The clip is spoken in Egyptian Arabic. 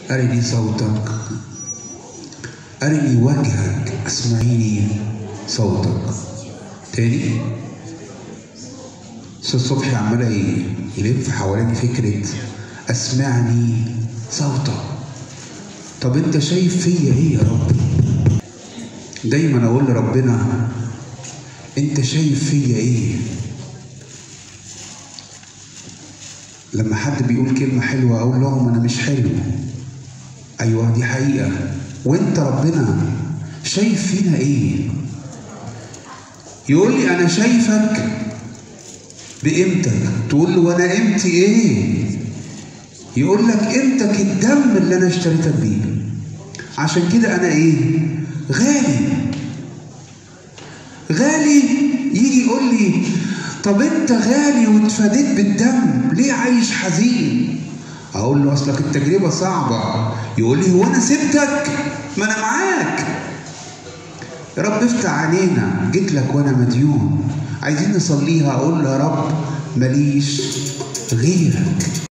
أرني صوتك أرني وجهك اسمعيني صوتك تاني أستاذ صبحي عمال يلف حوالين فكرة اسمعني صوتك طب انت شايف فيا ايه يا رب دايما اقول لربنا انت شايف فيا ايه لما حد بيقول كلمة حلوة أقول لهم أنا مش حلو أيوة دي حقيقة وأنت ربنا شايف فينا إيه يقول لي أنا شايفك بقيمتك تقول له وأنا قيمتي إيه يقول لك قيمتك الدم اللي أنا اشتريتك بيه عشان كده أنا إيه غالي غالي يجي يقول لي طب انت غالي واتفاديت بالدم ليه عايش حزين اقول له اصلك التجربه صعبه يقول لي هو انا سبتك ما انا معاك يا رب افتح علينا جيت لك وانا مديون عايزين نصليها اقول له يا رب ماليش غيرك